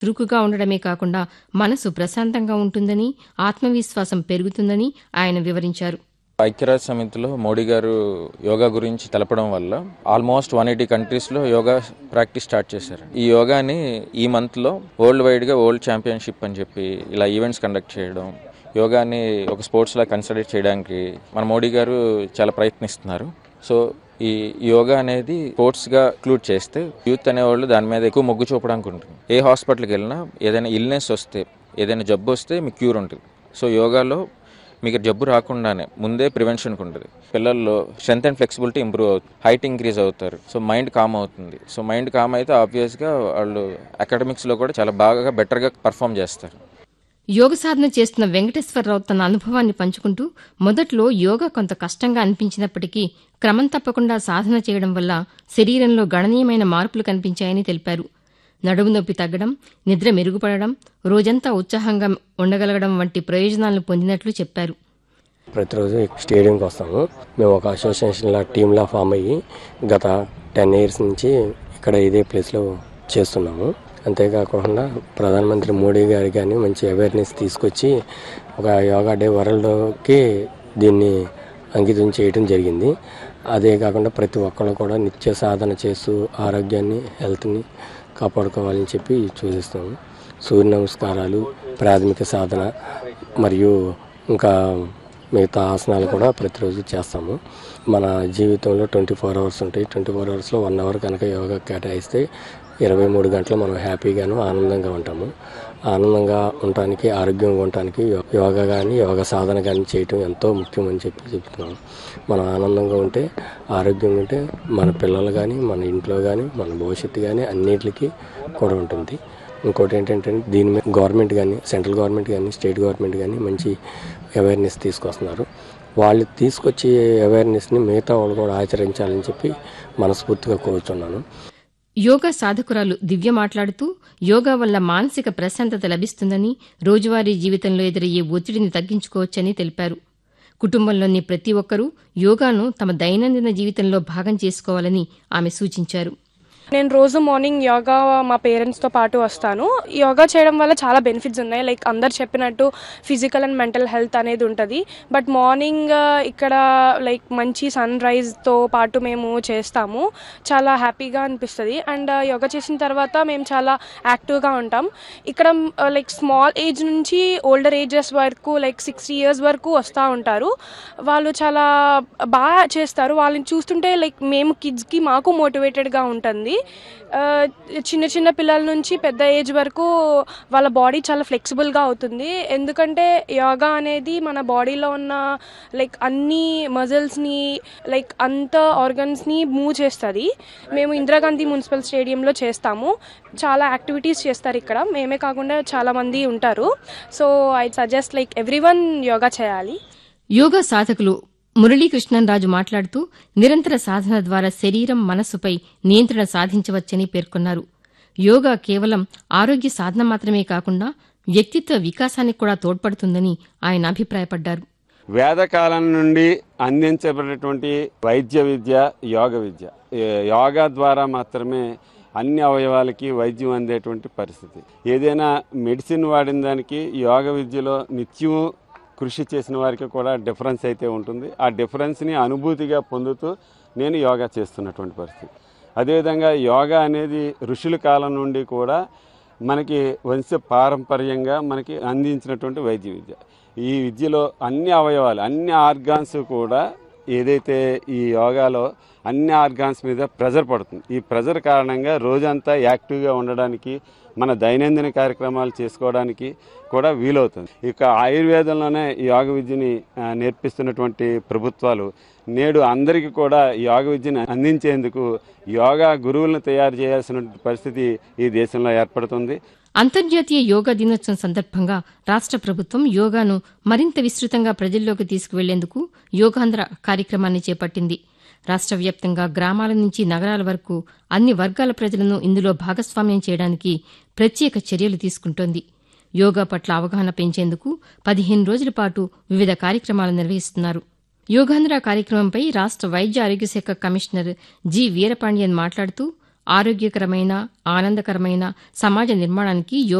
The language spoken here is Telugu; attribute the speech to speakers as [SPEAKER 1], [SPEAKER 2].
[SPEAKER 1] చురుకుగా ఉండడమే కాకుండా మనసు ప్రశాంతంగా ఉంటుందని ఆత్మవిశ్వాసం పెరుగుతుందని ఆయన వివరించారు
[SPEAKER 2] ఐక్యరాజ్య సమితిలో మోడీ గారు యోగా గురించి తెలపడం వల్ల ఆల్మోస్ట్ వన్ ఎయిటీ కంట్రీస్ లో యోగా ప్రాక్టీస్ స్టార్ట్ చేశారు ఈ యోగాని ఈ మంత్ లో వరల్డ్ వైడ్ గా వరల్డ్ ఛాంపియన్షిప్ అని చెప్పి ఇలా ఈవెంట్స్ కండక్ట్ చేయడం యోగాని ఒక స్పోర్ట్స్ లా కన్సిడర్ చేయడానికి మన మోడీ గారు చాలా ప్రయత్నిస్తున్నారు సో ఈ యోగా అనేది స్పోర్ట్స్ గా ఇంక్లూడ్ చేస్తే యూత్ అనేవాళ్ళు దాని మీద ఎక్కువ మొగ్గు చూపడానికి ఉంటుంది ఏ హాస్పిటల్కి వెళ్ళినా ఏదైనా ఇల్నెస్ వస్తే ఏదైనా జబ్బు వస్తే మీకు క్యూర్ ఉంటుంది సో యోగాలో మీకు జబ్బు రాకుండానే ముందే ప్రివెన్షన్ ఉంటుంది పిల్లల్లో స్ట్రెంత్ అండ్ ఫ్లెక్సిబిలిటీ ఇంప్రూవ్ అవుతుంది హైట్ ఇంక్రీజ్ అవుతారు సో మైండ్ కామ్ అవుతుంది సో మైండ్ కామ్ అయితే ఆబ్వియస్గా వాళ్ళు అకాడమిక్స్లో కూడా చాలా బాగా బెటర్గా పర్ఫామ్ చేస్తారు
[SPEAKER 1] యోగ సాధన చేస్తున్న వెంకటేశ్వరరావు తన అనుభవాన్ని పంచుకుంటూ మొదట్లో యోగా కొంత కష్టంగా అనిపించినప్పటికీ క్రమం తప్పకుండా సాధన చేయడం వల్ల శరీరంలో గణనీయమైన మార్పులు కనిపించాయని తెలిపారు నడుము నొప్పి తగ్గడం నిద్ర మెరుగుపడడం రోజంతా ఉత్సాహంగా ఉండగలగడం వంటి ప్రయోజనాలను పొందినట్లు చెప్పారు
[SPEAKER 3] ప్రతిరోజు స్టేడియంకి వస్తాము మేము ఒక అసోసియేషన్ లా టీంలా ఫామ్ అయ్యి గత టెన్ ఇయర్స్ నుంచి ఇక్కడ ఇదే ప్లేస్లో చేస్తున్నాము అంతేకాకుండా ప్రధానమంత్రి మోడీ గారి కానీ మంచి అవేర్నెస్ తీసుకొచ్చి ఒక యోగా డే వరల్డ్కి దీన్ని అంకితం చేయడం జరిగింది అదే కాకుండా ప్రతి ఒక్కళ్ళు కూడా నిత్య సాధన చేస్తూ ఆరోగ్యాన్ని హెల్త్ని కాపాడుకోవాలని చెప్పి సూచిస్తాము సూర్య నమస్కారాలు ప్రాథమిక సాధన మరియు ఇంకా మిగతా ఆసనాలు కూడా ప్రతిరోజు చేస్తాము మన జీవితంలో ట్వంటీ ఫోర్ అవర్స్ ఉంటాయి ట్వంటీ ఫోర్ అవర్స్లో వన్ అవర్ కనుక యోగా కేటాయిస్తే ఇరవై మూడు గంటలు మనం హ్యాపీగాను ఆనందంగా ఉంటాము ఆనందంగా ఉండటానికి ఆరోగ్యంగా ఉండటానికి యోగా కానీ యోగా సాధన కానీ చేయటం ఎంతో ముఖ్యం అని చెప్పి చెప్తున్నాం మనం ఆనందంగా ఉంటే ఆరోగ్యంగా ఉంటే మన పిల్లలు కానీ మన ఇంట్లో కానీ మన భవిష్యత్తు కానీ అన్నిటికీ కూడా ఉంటుంది ఇంకోటి ఏంటంటే దీని మీద గవర్నమెంట్ కానీ సెంట్రల్ గవర్నమెంట్ కానీ స్టేట్ గవర్నమెంట్ కానీ మంచి అవేర్నెస్ తీసుకొస్తున్నారు వాళ్ళు తీసుకొచ్చే అవేర్నెస్ని మిగతా వాళ్ళు కూడా ఆచరించాలని చెప్పి మనస్ఫూర్తిగా కోరుచున్నాను
[SPEAKER 1] యోగా సాధకురాలు దివ్య మాట్లాడుతూ యోగా వల్ల మానసిక ప్రశాంతత లభిస్తుందని రోజువారీ జీవితంలో ఎదురయ్యే ఒత్తిడిని తగ్గించుకోవచ్చని తెలిపారు కుటుంబంలోని ప్రతి ఒక్కరూ యోగాను తమ దైనందిన జీవితంలో భాగం చేసుకోవాలని ఆమె సూచించారు
[SPEAKER 4] నేను రోజు మార్నింగ్ యోగా మా పేరెంట్స్తో పాటు వస్తాను యోగా చేయడం వల్ల చాలా బెనిఫిట్స్ ఉన్నాయి లైక్ అందరు చెప్పినట్టు ఫిజికల్ అండ్ మెంటల్ హెల్త్ అనేది ఉంటుంది బట్ మార్నింగ్ ఇక్కడ లైక్ మంచి సన్ రైజ్తో పాటు మేము చేస్తాము చాలా హ్యాపీగా అనిపిస్తుంది అండ్ యోగా చేసిన తర్వాత మేము చాలా యాక్టివ్గా ఉంటాం ఇక్కడ లైక్ స్మాల్ ఏజ్ నుంచి ఓల్డర్ ఏజెస్ వరకు లైక్ సిక్స్టీ ఇయర్స్ వరకు వస్తూ ఉంటారు వాళ్ళు చాలా బాగా చేస్తారు వాళ్ళని చూస్తుంటే లైక్ మేము కిడ్స్కి మాకు మోటివేటెడ్గా ఉంటుంది చిన్న చిన్న పిల్లల నుంచి పెద్ద ఏజ్ వరకు వాళ్ళ బాడీ చాలా ఫ్లెక్సిబుల్గా అవుతుంది ఎందుకంటే యోగా అనేది మన బాడీలో ఉన్న లైక్ అన్ని మజిల్స్ని లైక్ అంత ఆర్గన్స్ని మూవ్ చేస్తుంది మేము ఇందిరాగాంధీ మున్సిపల్ స్టేడియంలో చేస్తాము చాలా యాక్టివిటీస్ చేస్తారు ఇక్కడ మేమే కాకుండా చాలామంది ఉంటారు so I suggest like everyone yoga చేయాలి
[SPEAKER 1] యోగా సాధకులు మురళీకృష్ణన్రాజు మాట్లాడుతూ నిరంతర సాధన ద్వారా శరీరం మనస్సుపై నియంత్రణ సాధించవచ్చని పేర్కొన్నారు యోగా కేవలం ఆరోగ్య సాధన మాత్రమే కాకుండా వ్యక్తిత్వ వికాసానికి కూడా తోడ్పడుతుందని ఆయన అభిప్రాయపడ్డారు
[SPEAKER 5] వేదకాలం నుండి అందించబడినటువంటి వైద్య విద్య యోగ విద్య యోగా ద్వారా మాత్రమే అన్ని అవయవాలకి వైద్యం అందేటువంటి పరిస్థితి ఏదైనా మెడిసిన్ వాడిన దానికి యోగ విద్యలో నిత్యం కృషి చేసిన వారికి కూడా డిఫరెన్స్ అయితే ఉంటుంది ఆ డిఫరెన్స్ని అనుభూతిగా పొందుతూ నేను యోగా చేస్తున్నటువంటి పరిస్థితి అదేవిధంగా యోగా అనేది ఋషుల కాలం నుండి కూడా మనకి వంశ పారంపర్యంగా మనకి అందించినటువంటి వైద్య విద్య ఈ విద్యలో అన్ని అవయవాలు అన్ని ఆర్గాన్స్ కూడా ఏదైతే ఈ యోగాలో అన్ని ఆర్గాన్స్ మీద ప్రెజర్ పడుతుంది ఈ ప్రెజర్ కారణంగా రోజంతా యాక్టివ్గా ఉండడానికి మన దైనందిన కార్యక్రమాలు చేసుకోవడానికి కూడా వీలవుతుంది ఇక ఆయుర్వేదంలోనే యోగ విద్యని నేర్పిస్తున్నటువంటి ప్రభుత్వాలు నేడు అందరికీ కూడా యోగ విద్యను అందించేందుకు యోగా గురువులను తయారు చేయాల్సిన పరిస్థితి ఈ దేశంలో ఏర్పడుతుంది
[SPEAKER 1] అంతర్జాతీయ యోగా దినోత్సవం సందర్భంగా రాష్ట ప్రభుత్వం యోగాను మరింత విస్తృతంగా ప్రజల్లోకి తీసుకువెళ్లేందుకు యోగాంధ్ర కార్యక్రమాన్ని చేపట్టింది రాష్ట వ్యాప్తంగా గ్రామాల నుంచి నగరాల వరకు అన్ని వర్గాల ప్రజలను ఇందులో భాగస్వామ్యం చేయడానికి ప్రత్యేక చర్యలు తీసుకుంటోంది యోగా పట్ల అవగాహన పెంచేందుకు పదిహేను రోజుల పాటు వివిధ కార్యక్రమాలు నిర్వహిస్తున్నారు యోగాంధ్ర కార్యక్రమంపై రాష్ట వైద్య ఆరోగ్య శాఖ కమిషనర్ జి వీరపాండియన్ మాట్లాడుతూ ఆరోగ్యకరమైన ఆనందకరమైన సమాజ నిర్మాణానికి